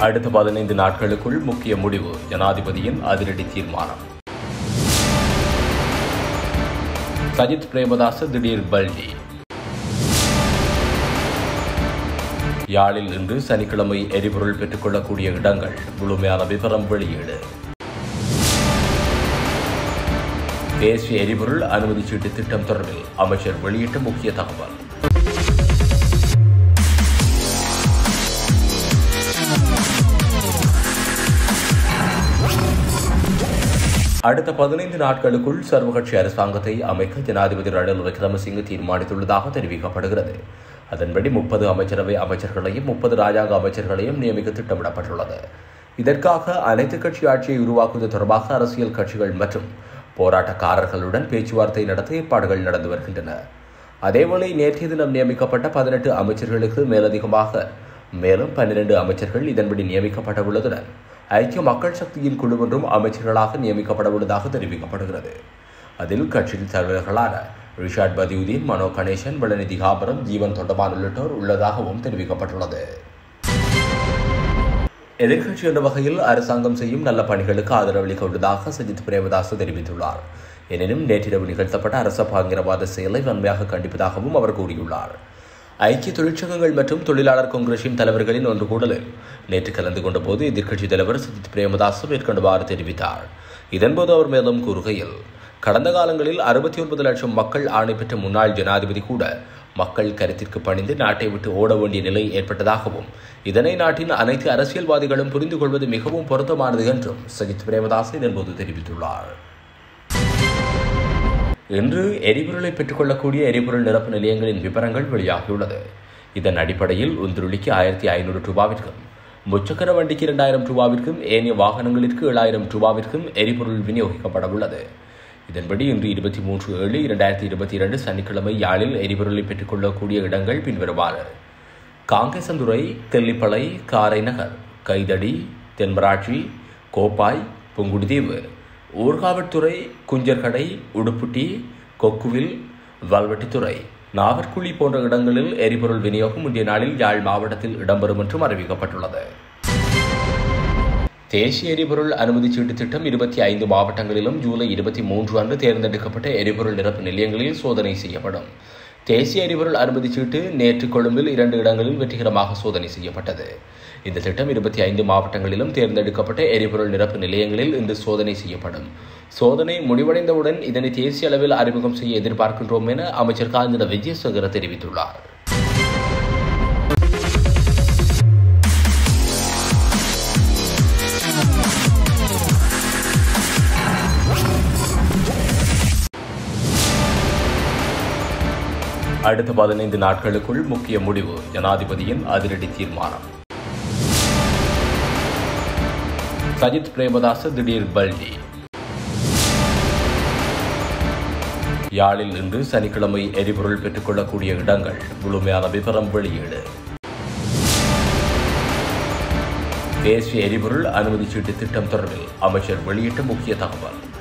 அடுத்த பதினைந்து நாட்களுக்குள் முக்கிய முடிவு ஜனாதிபதியின் அதிரடி தீர்மானம் சஜித் பிரேமதாச திடீர் பல்டி யாழில் இன்று சனிக்கிழமை எரிபொருள் பெற்றுக்கொள்ளக்கூடிய இடங்கள் முழுமையான விவரம் வெளியீடு தேசிய எரிபொருள் அனுமதி சீட்டு திட்டம் தொடர்பில் அமைச்சர் வெளியிட்ட முக்கிய தகவல் அடுத்த பதினைந்து நாட்களுக்குள் சர்வகட்சி அரசாங்கத்தை அமைக்க ஜனாதிபதி ரணில் விக்ரமசிங்கே தீர்மானித்துள்ளதாக தெரிவிக்கப்படுகிறது அதன்படி முப்பது அமைச்சரவை அமைச்சர்களையும் முப்பது ராஜாங்க அமைச்சர்களையும் நியமிக்க திட்டமிடப்பட்டுள்ளது இதற்காக அனைத்து கட்சி ஆட்சியை உருவாக்குவது தொடர்பாக அரசியல் கட்சிகள் மற்றும் போராட்டக்காரர்களுடன் பேச்சுவார்த்தை நடத்த ஏற்பாடுகள் நடந்து வருகின்றன அதேவேளை நேற்றைய தினம் நியமிக்கப்பட்ட பதினெட்டு அமைச்சர்களுக்கு மேலதிகமாக மேலும் பன்னிரண்டு அமைச்சர்கள் இதன்படி நியமிக்கப்படவுள்ளதுடன் ஐக்கிய மக்கள் சக்தியின் குழு ஒன்றும் அமைச்சர்களாக நியமிக்கப்படவுள்ளதாக தெரிவிக்கப்படுகிறது அதில் கட்சியின் தலைவர்களான ரிஷாட் பதியுதீன் மனோ கணேசன் வளநிதி காபரம் ஜீவன் தொண்டமான் உள்ளிட்டோர் உள்ளதாகவும் தெரிவிக்கப்பட்டுள்ளது எதிர்க்கட்சி என்ற வகையில் அரசாங்கம் செய்யும் நல்ல பணிகளுக்கு ஆதரவளிக்க உள்ளதாக சஜித் பிரேமதாஸ் தெரிவித்துள்ளார் எனினும் நேற்றிரவு நிகழ்த்தப்பட்ட அரச பாங்கிரவாத செயலை வன்மையாக கண்டிப்பதாகவும் அவர் கூறியுள்ளார் ஐக்கிய தொழிற்சங்கங்கள் மற்றும் தொழிலாளர் காங்கிரஸின் தலைவர்களின் ஒன்று கூடலில் நேற்று கலந்து கொண்ட போது எதிர்க்கட்சித் தலைவர் சஜித் பிரேமதாஸ் மேற்கொண்டவாறு தெரிவித்தார் இதன்போது அவர் மேலும் கூறுகையில் கடந்த காலங்களில் அறுபத்தி ஒன்பது லட்சம் மக்கள் ஆணை பெற்ற முன்னாள் ஜனாதிபதி கூட மக்கள் கருத்திற்கு பணிந்து நாட்டை விட்டு ஓட வேண்டிய நிலை ஏற்பட்டதாகவும் இதனை நாட்டின் அனைத்து அரசியல்வாதிகளும் புரிந்து கொள்வது மிகவும் பொருத்தமானது என்றும் சஜித் பிரேமதாஸ் இதன்போது தெரிவித்துள்ளார் இன்று எரிபொருளை பெற்றுக்கொள்ளக்கூடிய எரிபொருள் நிரப்பு நிலையங்களின் விவரங்கள் வெளியாகியுள்ளது இதன் அடிப்படையில் உந்துருளிக்கு ஆயிரத்தி ஐநூறு ரூபாவிற்கும் முச்சக்கர வண்டிக்கு இரண்டாயிரம் ரூபாவிற்கும் ஏனைய வாகனங்களிற்கு ஏழாயிரம் ரூபாவிற்கும் எரிபொருள் விநியோகிக்கப்பட உள்ளது இதன்படி இன்று இருபத்தி மூன்று ஏழு இரண்டாயிரத்தி இருபத்தி இரண்டு சனிக்கிழமை யாழில் எரிபொருளை பெற்றுக்கொள்ளக்கூடிய இடங்கள் பின்வருமாறு காங்கேசந்துறை தெல்லிப்பளை காரைநகர் கைதடி தென்மராட்சி கோப்பாய் புங்குடுதீவு ஊர்காவட்டுறை குஞ்சர்கடை உடுப்புட்டி கொக்குவில் வல்வெட்டித்துறை நாவற்குழி போன்ற இடங்களில் எரிபொருள் விநியோகம் இன்றைய நாளில் யாழ் மாவட்டத்தில் இடம்பெறும் என்றும் அறிவிக்கப்பட்டுள்ளது தேசிய எரிபொருள் அனுமதி சீட்டு திட்டம் இருபத்தி ஐந்து மாவட்டங்களிலும் ஜூலை இருபத்தி மூன்று அன்று தேர்ந்தெடுக்கப்பட்ட எரிபொருள் நிரப்பு நிலையங்களில் சோதனை செய்யப்படும் தேசிய எரிபொருள் அனுமதி சீட்டு நேற்று கொழும்பில் இரண்டு இடங்களில் வெற்றிகரமாக சோதனை செய்யப்பட்டது இந்த திட்டம் இருபத்தி ஐந்து மாவட்டங்களிலும் தேர்ந்தெடுக்கப்பட்ட எரிபொருள் நிரப்பு நிலையங்களில் இன்று சோதனை செய்யப்படும் சோதனை முடிவடைந்தவுடன் இதனை தேசிய அளவில் அறிமுகம் செய்ய எதிர்பார்க்கின்றோம் என அமைச்சர் காஞ்சன விஜயசேகர தெரிவித்துள்ளார் அடுத்த பதினைந்து நாட்களுக்குள் முக்கிய முடிவு ஜனாதிபதியின் அதிரடி தீர்மானம் சஜித் பிரேமதாச திடீர் பல்டி யாழில் இன்று சனிக்கிழமை எரிபொருள் பெற்றுக்கொள்ளக்கூடிய இடங்கள் முழுமையான விவரம் வெளியீடு தேசிய எரிபொருள் அனுமதி சீட்டு திட்டம் தொடர்பில் அமைச்சர் வெளியிட்ட முக்கிய தகவல்